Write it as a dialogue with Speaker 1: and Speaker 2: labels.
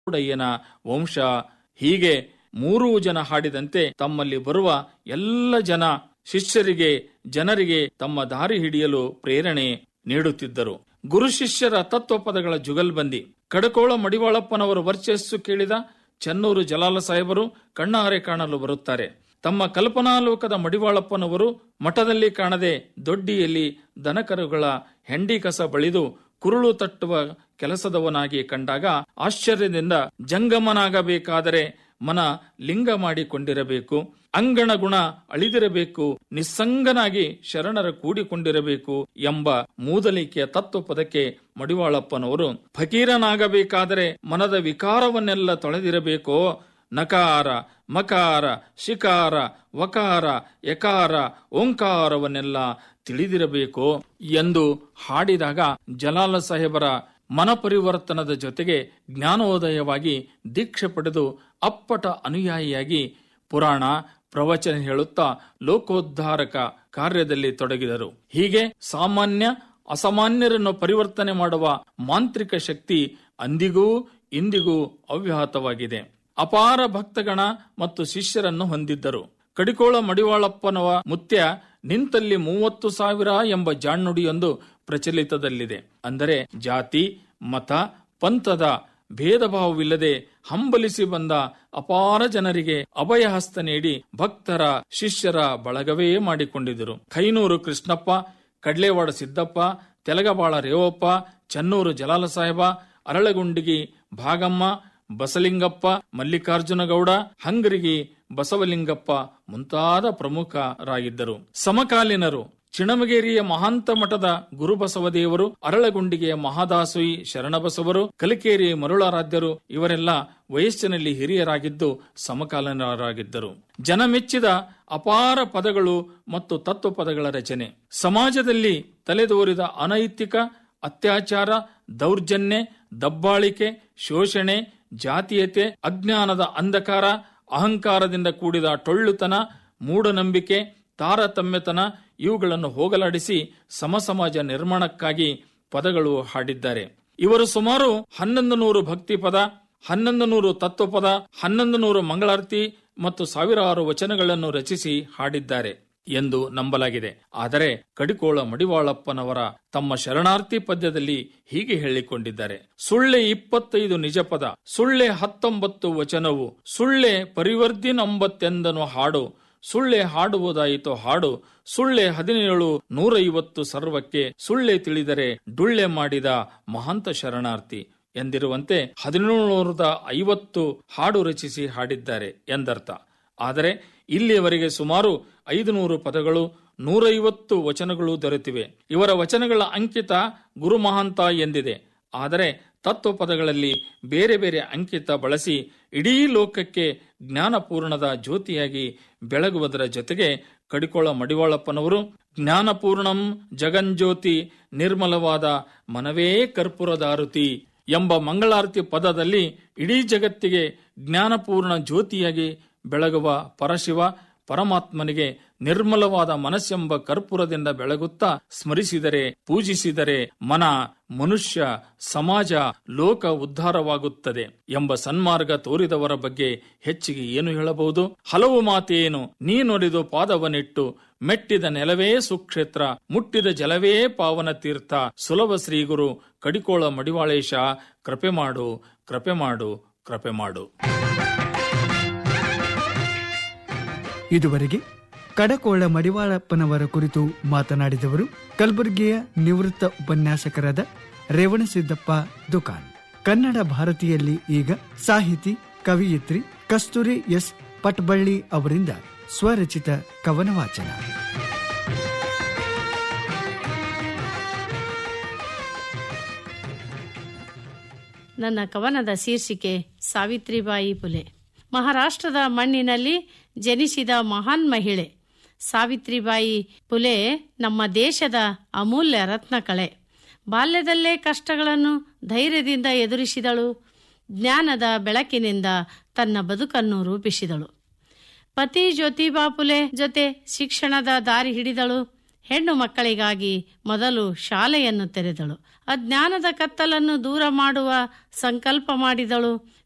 Speaker 1: ಉಡಯ್ಯನ ವಂಶ ಹೀಗೆ ಮೂರೂ ಜನ ಹಾಡಿದಂತೆ ತಮ್ಮಲ್ಲಿ ಬರುವ ಎಲ್ಲ ಜನ ಶಿಷ್ಯರಿಗೆ ಜನರಿಗೆ ತಮ್ಮ ದಾರಿ ಹಿಡಿಯಲು ಪ್ರೇರಣೆ ನೀಡುತ್ತಿದ್ದರು ಗುರು ಶಿಷ್ಯರ ತತ್ವಪದಗಳ ಜುಗಲ್ಬಂದಿ ಕಡಕೋಳ ಮಡಿವಾಳಪ್ಪನವರ ವರ್ಚಸ್ಸು ಕೇಳಿದ ಚನ್ನೂರು ಜಲಾಲ ಸಾಹೇಬರು ಕಣ್ಣಾರೆ ಕಾಣಲು ಬರುತ್ತಾರೆ ತಮ್ಮ ಕಲ್ಪನಾಲೋಕದ ಮಡಿವಾಳಪ್ಪನವರು ಮಠದಲ್ಲಿ ಕಾಣದೆ ದೊಡ್ಡಿಯಲ್ಲಿ ದನಕರುಗಳ ಹೆಂಡಿ ಕಸ ಬಳಿದು ಕುರುಳು ತಟ್ಟುವ ಕೆಲಸದವನಾಗಿ ಕಂಡಾಗ ಆಶ್ಚರ್ಯದಿಂದ ಜಂಗಮನಾಗಬೇಕಾದರೆ ಮನ ಲಿಂಗ ಮಾಡಿಕೊಂಡಿರಬೇಕು ಅಂಗಣ ಗುಣ ಅಳಿದಿರಬೇಕು ನಿಸ್ಸಂಗನಾಗಿ ಶರಣರ ಕೂಡಿಕೊಂಡಿರಬೇಕು ಎಂಬ ಮೂದಲಿಕೆಯ ತತ್ವಪದಕ್ಕೆ ಮಡಿವಾಳಪ್ಪನವರು ಫಕೀರನಾಗಬೇಕಾದರೆ ಮನದ ವಿಕಾರವನ್ನೆಲ್ಲ ತೊಳೆದಿರಬೇಕೋ ನಕಾರ ಮಕಾರ ಶಿಕಾರ ವಕಾರ ಯಕಾರ ಓಂಕಾರವನ್ನೆಲ್ಲ ತಿಳಿದಿರಬೇಕು ಎಂದು ಹಾಡಿದಾಗ ಜಲಾಲ ಸಾಹೇಬರ ಮನಪರಿವರ್ತನದ ಜೊತೆಗೆ ಜ್ಞಾನೋದಯವಾಗಿ ದೀಕ್ಷೆ ಪಡೆದು ಅಪ್ಪಟ ಅನುಯಾಯಿಯಾಗಿ ಪುರಾಣ ಪ್ರವಚನ ಹೇಳುತ್ತಾ ಲೋಕೋದ್ಧಾರಕ ಕಾರ್ಯದಲ್ಲಿ ತೊಡಗಿದರು ಹೀಗೆ ಸಾಮಾನ್ಯ ಅಸಾಮಾನ್ಯರನ್ನು ಪರಿವರ್ತನೆ ಮಾಡುವ ಮಾಂತ್ರಿಕ ಶಕ್ತಿ ಅಂದಿಗೂ ಇಂದಿಗೂ ಅವ್ಯಾಹತವಾಗಿದೆ ಅಪಾರ ಭಕ್ತಗಣ ಮತ್ತು ಶಿಷ್ಯರನ್ನು ಹೊಂದಿದ್ದರು ಕಡಿಕೋಳ ಮಡಿವಾಳಪ್ಪನವ ಮುತ್ಯ ನಿಂತಲ್ಲಿ ಮೂವತ್ತು ಸಾವಿರ ಎಂಬ ಜಾಣ್ನುಡಿಯೊಂದು ಪ್ರಚಲಿತದಲ್ಲಿದೆ ಅಂದರೆ ಜಾತಿ ಮತ ಪಂಥದ ಭೇದ ಭಾವವಿಲ್ಲದೆ ಹಂಬಲಿಸಿ ಬಂದ ಅಪಾರ ಜನರಿಗೆ ಅಭಯ ಹಸ್ತ ನೀಡಿ ಭಕ್ತರ ಶಿಷ್ಯರ ಬಳಗವೇ ಮಾಡಿಕೊಂಡಿದ್ದರು ಖೈನೂರು ಕೃಷ್ಣಪ್ಪ ಕಡ್ಲೇವಾಡ ಸಿದ್ದಪ್ಪ ತೆಲಗಬಾಳ ರೇವಪ್ಪ ಚನ್ನೂರು ಜಲಾಲ ಸಾಹೇಬ ಅರಳಗುಂಡಿಗಿ ಭಾಗಮ್ಮ ಬಸಲಿಂಗಪ್ಪ ಮಲ್ಲಿಕಾರ್ಜುನಗೌಡ ಹಂಗರಿಗಿ ಬಸವಲಿಂಗಪ್ಪ ಮುಂತಾದ ಪ್ರಮುಖರಾಗಿದ್ದರು ಸಮಕಾಲೀನರು ಚಿಣಮಗೇರಿಯ ಮಹಾಂತ ಮಠದ ಗುರುಬಸವದೇವರು ಅರಳಗುಂಡಿಗೆಯ ಮಹಾದಾಸೋಯಿ ಶರಣಬಸವರು ಕಲಿಕೇರಿ ಮರುಳಾರಾಧ್ಯರು ಇವರೆಲ್ಲ ವಯಸ್ಸಿನಲ್ಲಿ ಹಿರಿಯರಾಗಿದ್ದು ಸಮಕಾಲೀನರಾಗಿದ್ದರು ಜನ ಮೆಚ್ಚಿದ ಅಪಾರ ಪದಗಳು ಮತ್ತು ತತ್ವಪದಗಳ ರಚನೆ ಸಮಾಜದಲ್ಲಿ ತಲೆದೋರಿದ ಅನೈತಿಕ ಅತ್ಯಾಚಾರ ದೌರ್ಜನ್ಯ ದಬ್ಬಾಳಿಕೆ ಶೋಷಣೆ ಜಾತೀಯತೆ ಅಜ್ಞಾನದ ಅಂಧಕಾರ ಅಹಂಕಾರದಿಂದ ಕೂಡಿದ ಟೊಳ್ಳುತನ ಮೂಢನಂಬಿಕೆ ತಾರತಮ್ಯತನ ಇವುಗಳನ್ನು ಹೋಗಲಾಡಿಸಿ ಸಮಸಮಾಜ ನಿರ್ಮಾಣಕ್ಕಾಗಿ ಪದಗಳು ಹಾಡಿದ್ದಾರೆ ಇವರು ಸುಮಾರು ಹನ್ನೊಂದು ನೂರು ಭಕ್ತಿ ಪದ ಹನ್ನೊಂದು ನೂರು ತತ್ವಪದ ಹನ್ನೊಂದು ನೂರು ಮಂಗಳಾರತಿ ಮತ್ತು ಸಾವಿರಾರು ವಚನಗಳನ್ನು ರಚಿಸಿ ಹಾಡಿದ್ದಾರೆ ಎಂದು ನಂಬಲಾಗಿದೆ ಆದರೆ ಕಡಿಕೋಳ ಮಡಿವಾಳಪ್ಪನವರ ತಮ್ಮ ಶರಣಾರ್ಥಿ ಪದ್ಯದಲ್ಲಿ ಹೀಗೆ ಹೇಳಿಕೊಂಡಿದ್ದಾರೆ ಸುಳ್ಳೆ ಇಪ್ಪತ್ತೈದು ನಿಜಪದ ಸುಳ್ಳೆ ಹತ್ತೊಂಬತ್ತು ವಚನವು ಸುಳ್ಳೆ ಪರಿವರ್ತಿನೊಂಬತ್ತೆಂದನು ಹಾಡು ಸುಳ್ಳೆ ಹಾಡುವುದಾಯಿತು ಹಾಡು ಸುಳ್ಳೆ ಹದಿನೇಳು ನೂರೈವತ್ತು ಸರ್ವಕ್ಕೆ ಸುಳ್ಳೆ ತಿಳಿದರೆ ಡುಳ್ಳೆ ಮಾಡಿದ ಮಹಾಂತ ಶರಣಾರ್ಥಿ ಎಂದಿರುವಂತೆ ಹದಿನೇಳುನೂರದ ಐವತ್ತು ಹಾಡು ರಚಿಸಿ ಹಾಡಿದ್ದಾರೆ ಎಂದರ್ಥ ಆದರೆ ಇಲ್ಲಿಯವರೆಗೆ ಸುಮಾರು ಐದು ನೂರು ಪದಗಳು ನೂರೈವತ್ತು ವಚನಗಳು ದೊರೆತಿವೆ ಇವರ ವಚನಗಳ ಅಂಕಿತ ಗುರು ಮಹಾಂತ ಎಂದಿದೆ ಆದರೆ ತತ್ವಪದಗಳಲ್ಲಿ ಬೇರೆ ಬೇರೆ ಅಂಕಿತ ಬಳಸಿ ಇಡೀ ಲೋಕಕ್ಕೆ ಜ್ಞಾನಪೂರ್ಣದ ಜ್ಯೋತಿಯಾಗಿ ಬೆಳಗುವುದರ ಜೊತೆಗೆ ಕಡಿಕೋಳ ಮಡಿವಾಳಪ್ಪನವರು ಜ್ಞಾನಪೂರ್ಣಂ ಜಗಂಜ್ಯೋತಿ ನಿರ್ಮಲವಾದ ಮನವೇ ಕರ್ಪೂರದಾರುತಿ ಎಂಬ ಮಂಗಳಾರತಿ ಪದದಲ್ಲಿ ಇಡೀ ಜಗತ್ತಿಗೆ ಜ್ಞಾನಪೂರ್ಣ ಜ್ಯೋತಿಯಾಗಿ ಬೆಳಗುವ ಪರಶಿವ ಪರಮಾತ್ಮನಿಗೆ ನಿರ್ಮಲವಾದ ಮನಸ್ಸೆಂಬ ಕರ್ಪೂರದಿಂದ ಬೆಳಗುತ್ತಾ ಸ್ಮರಿಸಿದರೆ ಪೂಜಿಸಿದರೆ ಮನ ಮನುಷ್ಯ ಸಮಾಜ ಲೋಕ ಉದ್ಧಾರವಾಗುತ್ತದೆ ಎಂಬ ಸನ್ಮಾರ್ಗ ತೋರಿದವರ ಬಗ್ಗೆ ಹೆಚ್ಚಿಗೆ ಏನು ಹೇಳಬಹುದು ಹಲವು ಮಾತೇನು ನೀ ನುಡಿದು ಪಾದವನಿಟ್ಟು ಮೆಟ್ಟಿದ ನೆಲವೇ ಸುಕ್ಷೇತ್ರ ಮುಟ್ಟಿದ ಜಲವೇ ಪಾವನ ತೀರ್ಥ ಸುಲಭ ಶ್ರೀಗುರು ಕಡಿಕೋಳ ಮಡಿವಾಳೇಶ ಕೃಪೆ ಮಾಡು ಕೃಪೆ ಮಾಡು ಕೃಪೆ ಮಾಡು
Speaker 2: ಇದುವರೆಗೆ ಕಡಕೋಳ ಮಡಿವಾಳಪ್ಪನವರ ಕುರಿತು ಮಾತನಾಡಿದವರು ಕಲಬುರಗಿಯ ನಿವೃತ್ತ ಉಪನ್ಯಾಸಕರಾದ ರೇವಣಸಿದ್ದಪ್ಪ ದುಕಾನ್ ಕನ್ನಡ ಭಾರತಿಯಲ್ಲಿ ಈಗ ಸಾಹಿತಿ ಕವಿಯಿತ್ರಿ ಕಸ್ತೂರಿ ಎಸ್ ಪಟ್ಬಳ್ಳಿ ಅವರಿಂದ ಸ್ವರಚಿತ ಕವನ ವಾಚನ
Speaker 3: ನನ್ನ ಕವನದ ಶೀರ್ಷಿಕೆ ಸಾವಿತ್ರಿಬಾಯಿ ಪುಲೆ ಮಹಾರಾಷ್ಟ್ರದ ಮಣ್ಣಿನಲ್ಲಿ ಜನಿಸಿದ ಮಹಾನ್ ಮಹಿಳೆ ಸಾವಿತ್ರಿಬಾಯಿ ಪುಲೆ ನಮ್ಮ ದೇಶದ ಅಮೂಲ್ಯ ರತ್ನ ಕಳೆ ಬಾಲ್ಯದಲ್ಲೇ ಕಷ್ಟಗಳನ್ನು ಧೈರ್ಯದಿಂದ ಎದುರಿಸಿದಳು ಜ್ಞಾನದ ಬೆಳಕಿನಿಂದ ತನ್ನ ಬದುಕನ್ನು ರೂಪಿಸಿದಳು ಪತಿ ಜ್ಯೋತಿಬಾ ಪುಲೆ ಜೊತೆ ಶಿಕ್ಷಣದ ದಾರಿ ಹಿಡಿದಳು ಹೆಣ್ಣು ಮಕ್ಕಳಿಗಾಗಿ ಮೊದಲು ಶಾಲೆಯನ್ನು ತೆರೆದಳು ಅಜ್ಞಾನದ ಕತ್ತಲನ್ನು ದೂರ ಮಾಡುವ ಸಂಕಲ್ಪ ಮಾಡಿದಳು